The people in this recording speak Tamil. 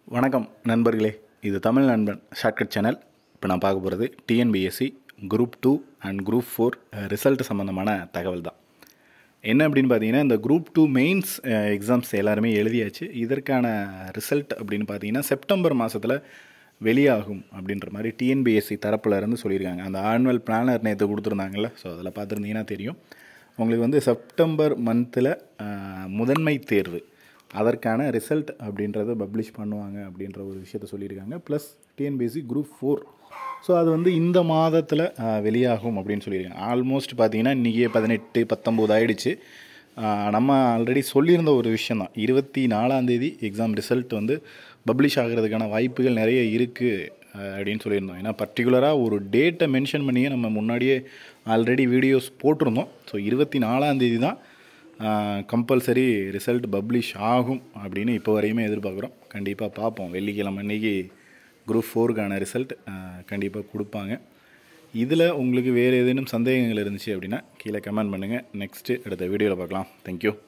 வணக்கம் நண்பர்களே இது தமிழ் நண்பன் ஷார்ட்கட் சேனல் இப்போ நான் பார்க்க போகிறது TNPSC group two and group four result சம்மந்தமான தகவல் தான் என்ன அப்படின்னு பார்த்தீங்கன்னா இந்த குரூப் டூ மெயின்ஸ் எக்ஸாம்ஸ் எல்லாருமே எழுதியாச்சு இதற்கான ரிசல்ட் அப்படின்னு பார்த்தீங்கன்னா செப்டம்பர் மாதத்தில் வெளியாகும் அப்படின்ற மாதிரி டிஎன்பிஎஸ்சி தரப்புல இருந்து சொல்லியிருக்காங்க அந்த ஆனுவல் பிளானர் நேற்று கொடுத்துருந்தாங்கல்ல ஸோ அதில் பார்த்துருந்தீங்கன்னா தெரியும் உங்களுக்கு வந்து செப்டம்பர் மந்தில் முதன்மை தேர்வு அதற்கான ரிசல்ட் அப்படின்றத பப்ளிஷ் பண்ணுவாங்க அப்படின்ற ஒரு விஷயத்த சொல்லியிருக்காங்க plus TNPSC group four so அது வந்து இந்த மாதத்தில் வெளியாகும் அப்படின்னு சொல்லியிருக்காங்க ஆல்மோஸ்ட் பார்த்தீங்கன்னா இன்றைக்கி பதினெட்டு பத்தொம்போது ஆயிடுச்சு ஆஹ் நம்ம ஆல்ரெடி சொல்லியிருந்த ஒரு விஷயம் தான் இருபத்தி நாலாந்தேதி எக்ஸாம் ரிசல்ட் வந்து பப்ளிஷ் ஆகிறதுக்கான வாய்ப்புகள் நிறைய இருக்குது அப்படின்னு சொல்லியிருந்தோம் ஏன்னா பர்டிகுலராக ஒரு டேட்டை மென்ஷன் பண்ணியே நம்ம முன்னாடியே ஆல்ரெடி வீடியோஸ் போட்டிருந்தோம் ஸோ இருபத்தி நாலாந்தேதி தான் கம்பல்சரி ரிசல்ட் பப்ளிஷ் ஆகும் அப்படின்னு இப்போ வரையுமே எதிர்பார்க்குறோம் கண்டிப்பாக பார்ப்போம் வெள்ளிக்கிழமை அன்னைக்கு குரூப் ஃபோருக்கான ரிசல்ட் கண்டிப்பாக கொடுப்பாங்க இதில் உங்களுக்கு வேறு ஏதேனும் சந்தேகங்கள் இருந்துச்சு அப்படின்னா கீழே கமெண்ட் பண்ணுங்கள் நெக்ஸ்ட்டு அடுத்த வீடியோவில் பார்க்கலாம் தேங்க்யூ